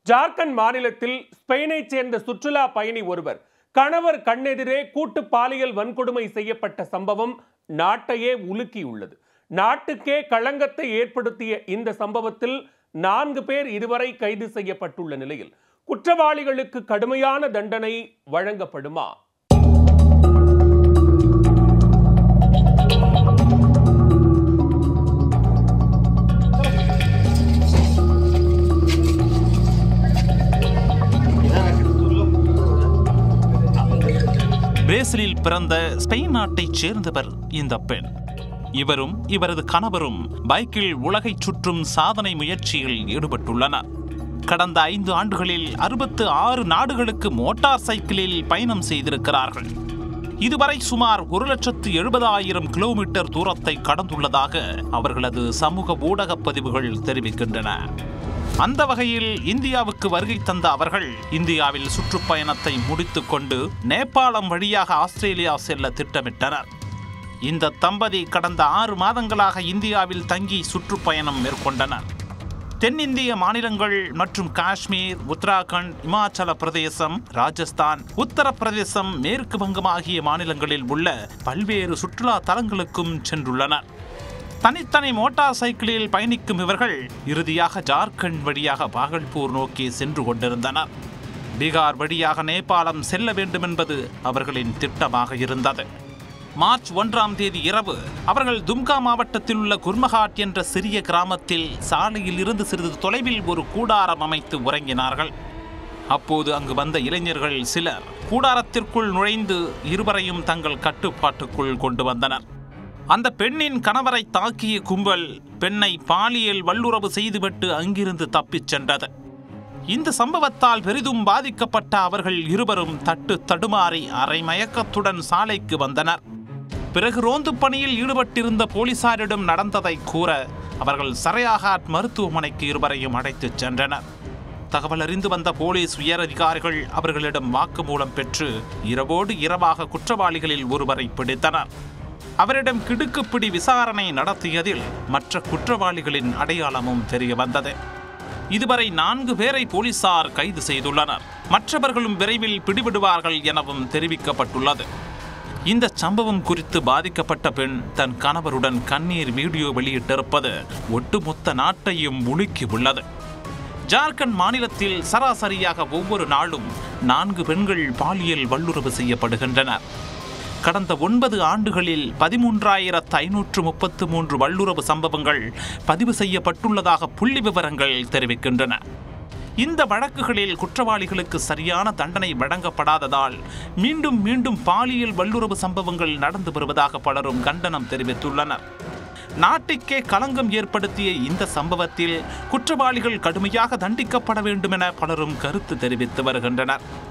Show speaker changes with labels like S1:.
S1: ஜார்க்கண்ட் மாநிலத்தில் ஸ்பெயினைச் சேர்ந்த சுற்றுலா பயணி ஒருவர் கணவர் கண்ணெதிரே கூட்டு பாலியல் வன்கொடுமை செய்யப்பட்ட சம்பவம் நாட்டையே உலுக்கியுள்ளது நாட்டுக்கே களங்கத்தை ஏற்படுத்திய இந்த சம்பவத்தில் நான்கு பேர் இதுவரை கைது செய்யப்பட்டுள்ள நிலையில் குற்றவாளிகளுக்கு கடுமையான தண்டனை வழங்கப்படுமா
S2: பிரேசிலில் பிறந்த ஸ்பெயின் நாட்டைச் சேர்ந்தவர் இந்த பெண் இவரும் இவரது கணவரும் பைக்கில் உலகைச் சுற்றும் சாதனை முயற்சியில் ஈடுபட்டுள்ளனர் கடந்த ஐந்து ஆண்டுகளில் அறுபத்து ஆறு நாடுகளுக்கு மோட்டார் சைக்கிளில் பயணம் செய்திருக்கிறார்கள் இதுவரை சுமார் ஒரு லட்சத்து எழுபதாயிரம் கிலோமீட்டர் தூரத்தை கடந்துள்ளதாக அவர்களது சமூக ஊடகப் பதிவுகள் தெரிவிக்கின்றன அந்த வகையில் இந்தியாவுக்கு வருகை தந்த அவர்கள் இந்தியாவில் சுற்றுப்பயணத்தை முடித்துக்கொண்டு நேபாளம் வழியாக ஆஸ்திரேலியா செல்ல திட்டமிட்டனர் இந்த தம்பதி கடந்த ஆறு மாதங்களாக இந்தியாவில் தங்கி சுற்றுப்பயணம் மேற்கொண்டனர் தென்னிந்திய மாநிலங்கள் மற்றும் காஷ்மீர் உத்தராகண்ட் இமாச்சல பிரதேசம் ராஜஸ்தான் உத்தரப்பிரதேசம் மேற்கு வங்கம் ஆகிய மாநிலங்களில் உள்ள பல்வேறு சுற்றுலா தலங்களுக்கும் சென்றுள்ளனர் தனித்தனி மோட்டார் சைக்கிளில் பயணிக்கும் இவர்கள் இறுதியாக ஜார்க்கண்ட் வழியாக பாகல்பூர் நோக்கி சென்று கொண்டிருந்தனர் பீகார் வழியாக நேபாளம் செல்ல வேண்டும் என்பது அவர்களின் திட்டமாக இருந்தது மார்ச் ஒன்றாம் தேதி இரவு அவர்கள் தும்கா மாவட்டத்தில் உள்ள குர்மஹாட் என்ற சிறிய கிராமத்தில் சாலையில் இருந்து சிறிது தொலைவில் ஒரு கூடாரம் அமைத்து உறங்கினார்கள் அப்போது அங்கு வந்த இளைஞர்கள் சிலர் கூடாரத்திற்குள் நுழைந்து இருவரையும் தங்கள் கட்டுப்பாட்டுக்குள் கொண்டு வந்தனர் அந்த பெண்ணின் கணவரை தாக்கிய கும்பல் பெண்ணை பாலியல் வல்லுறவு செய்துவிட்டு அங்கிருந்து தப்பிச் சென்றது இந்த சம்பவத்தால் பெரிதும் பாதிக்கப்பட்ட அவர்கள் இருவரும் தட்டு தடுமாறி அரை மயக்கத்துடன் சாலைக்கு வந்தனர் பிறகு ரோந்து பணியில் ஈடுபட்டிருந்த போலீசாரிடம் நடந்ததை கூற அவர்கள் சரையாகாட் மருத்துவமனைக்கு இருவரையும் அழைத்துச் சென்றனர் தகவல் அறிந்து வந்த போலீஸ் உயரதிகாரிகள் அவர்களிடம் வாக்குமூலம் பெற்று இரவோடு இரவாக குற்றவாளிகளில் ஒருவரை பிடித்தனர் அவரிடம் கிடுக்குப்பிடி விசாரணை நடத்தியதில் மற்ற குற்றவாளிகளின் அடையாளமும் தெரிய வந்தது இதுவரை நான்கு பேரை போலீசார் கைது செய்துள்ளனர் மற்றவர்களும் விரைவில் பிடிபடுவார்கள் எனவும் தெரிவிக்கப்பட்டுள்ளது இந்த சம்பவம் குறித்து பாதிக்கப்பட்ட பெண் தன் கணவருடன் கண்ணீர் வீடியோ வெளியிட்டிருப்பது ஒட்டுமொத்த நாட்டையும் உலுக்கி உள்ளது ஜார்க்கண்ட் மாநிலத்தில் சராசரியாக ஒவ்வொரு நாளும் நான்கு பெண்கள் பாலியல் வல்லுறவு செய்யப்படுகின்றனர் கடந்த ஒன்பது ஆண்டுகளில் பதிமூன்றாயிரத்து ஐநூற்று முப்பத்து மூன்று வல்லுறவு சம்பவங்கள் பதிவு செய்யப்பட்டுள்ளதாக புள்ளி விவரங்கள் தெரிவிக்கின்றன இந்த வழக்குகளில் குற்றவாளிகளுக்கு சரியான தண்டனை வழங்கப்படாததால் மீண்டும் மீண்டும் பாலியல் வல்லுறவு சம்பவங்கள் நடந்து வருவதாக பலரும் கண்டனம் தெரிவித்துள்ளனர் நாட்டுக்கே களங்கம் ஏற்படுத்திய இந்த சம்பவத்தில் குற்றவாளிகள் கடுமையாக தண்டிக்கப்பட வேண்டும் என பலரும் கருத்து தெரிவித்து வருகின்றனர்